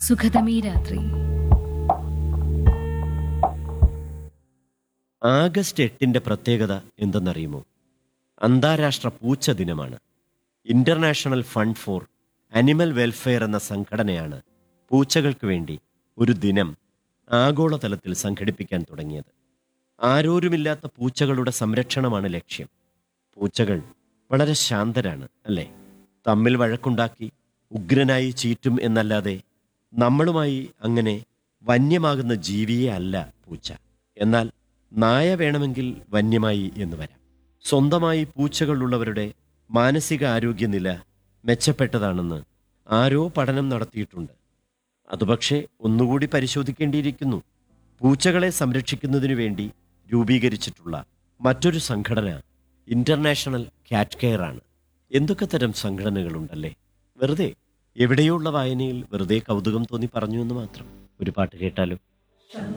സുഖതമീ രാത്രി ആഗസ്റ്റ് എട്ടിന്റെ പ്രത്യേകത എന്തെന്നറിയുമോ അന്താരാഷ്ട്ര പൂച്ച ദിനമാണ് international fund for animal welfare എന്ന സംഘടനയാണ് പൂച്ചകൾക്ക് വേണ്ടി ഒരു ദിനം ആഗോളതലത്തിൽ സംഘടിപ്പിക്കാൻ തുടങ്ങിയത് ആരോരുമില്ലാത്ത പൂച്ചകളുടെ സംരക്ഷണമാണ് ലക്ഷ്യം പൂച്ചകൾ വളരെ ശാന്തരാണ് അല്ലേ തമ്മിൽ വഴക്കുണ്ടാക്കി ഉഗ്രനായി ചീറ്റും എന്നല്ലാതെ നമ്മളുമായി അങ്ങനെ വന്യമാകുന്ന ജീവിയെ അല്ല പൂച്ച എന്നാൽ നായ വേണമെങ്കിൽ വന്യമായി എന്ന് വരാം സ്വന്തമായി പൂച്ചകളുള്ളവരുടെ മാനസിക ആരോഗ്യനില മെച്ചപ്പെട്ടതാണെന്ന് ആരോ പഠനം നടത്തിയിട്ടുണ്ട് അതുപക്ഷെ ഒന്നുകൂടി പരിശോധിക്കേണ്ടിയിരിക്കുന്നു പൂച്ചകളെ സംരക്ഷിക്കുന്നതിനു വേണ്ടി രൂപീകരിച്ചിട്ടുള്ള മറ്റൊരു സംഘടന ഇന്റർനാഷണൽ കാറ്റ് കെയർ ആണ് എന്തൊക്കെ തരം സംഘടനകളുണ്ടല്ലേ വെറുതെ എവിടെയോ ഉള്ള വായനയിൽ വെറുതെ കൗതുകം തോന്നി പറഞ്ഞു എന്ന് മാത്രം ഒരു പാട്ട് കേട്ടാലോ